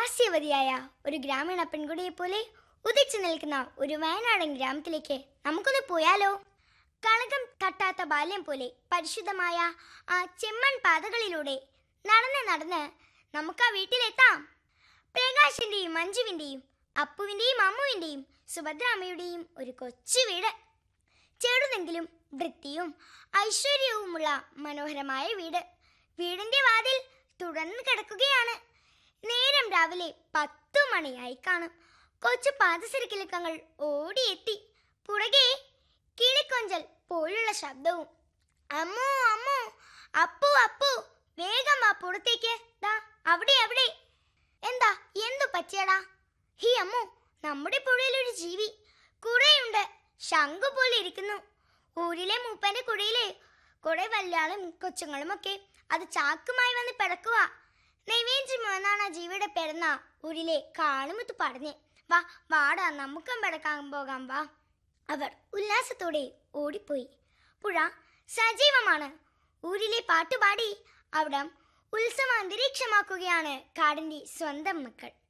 ഹാസ്യവതിയായ ഒരു ഗ്രാമീണ പെൺകുട്ടിയെ പോലെ ഉദിച്ചു നിൽക്കുന്ന ഒരു വയനാടൻ ഗ്രാമത്തിലേക്ക് നമുക്കൊന്ന് പോയാലോ കളകം തട്ടാത്ത ബാല്യം പോലെ പരിശുദ്ധമായ ആ ചെമ്മൺ പാതകളിലൂടെ നടന്ന് നടന്ന് നമുക്ക് ആ വീട്ടിലെത്താം പ്രകാശിന്റെയും മഞ്ജുവിന്റെയും അപ്പുവിന്റെയും അമ്മുവിന്റെയും സുഭദ്രാമ്മയുടെയും ഒരു കൊച്ചു വീട് ചെറുതെങ്കിലും വൃത്തിയും ഐശ്വര്യവുമുള്ള മനോഹരമായ വീട് വീടിന്റെ വാതിൽ തുറന്നു കിടക്കുകയാണ് നേരം രാവിലെ പത്തു മണിയായി കാണും കൊച്ചു പാദസരക്കിലുക്കങ്ങൾ ഓടിയെത്തി പുറകെ കിളിക്കൊഞ്ചൽ പോലുള്ള ശബ്ദവും അമ്മു അമ്മു അപ്പു അപ്പു വേഗം വാ പുറത്തേക്ക് ദാ അവിടെ അവിടെ എന്താ എന്തു പറ്റിയടാ ഹി അമ്മു നമ്മുടെ പുഴയിലൊരു ജീവി കുറേയുണ്ട് ശംഖു പോലെ ഇരിക്കുന്നു ഊരിലെ മൂപ്പന്റെ കുടയിലെ കുറെ വല്യാളും കൊച്ചുങ്ങളും ഒക്കെ അത് ചാക്കുമായി വന്ന് പിടക്കുക നൈവേദ്യം എന്നാണ് ആ ജീവിയുടെ പിറന്ന ഊരിലെ കാളുമുത്ത് പറഞ്ഞ് വാ വാടാ നമുക്കും പിടക്കാൻ പോകാം വാ അവർ ഉല്ലാസത്തോടെ ഓടിപ്പോയി പുഴ സജീവമാണ് ഊരിലെ പാട്ടുപാടി അവിടം ഉത്സവ അന്തരീക്ഷമാക്കുകയാണ് കാടിന്റെ സ്വന്തം മക്കൾ